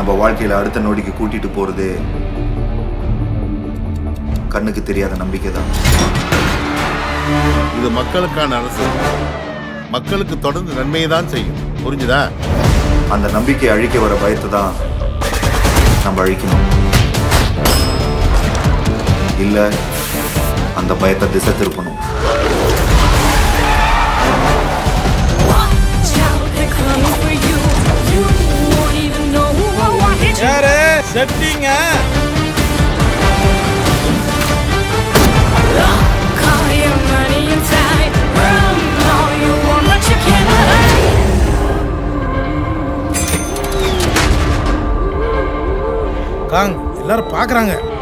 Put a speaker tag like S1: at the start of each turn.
S1: நம்ம வாழ்க்கையில அடுத்த நொடிக்கு கூட்டிட்டு போறது கண்ணுக்கு தெரியாத நம்பிக்கை தான்
S2: இது மக்களுக்கான அரசு மக்களுக்கு தொடர்ந்து நன்மையை தான் செய்யும் புரிஞ்சுதா
S1: அந்த நம்பிக்கையை அழிக்க வர பயத்தை தான் நம்ம அழிக்கணும் இல்ல அந்த பயத்தை திசை திருப்பணும்
S3: Watch out, they're coming for you. You won't even know who I want hit you.
S4: யாரு செட்டிங்க
S3: Call your money inside. Run all you want, but you can't hide.
S4: காங் எல்லாரும் பாக்குறாங்க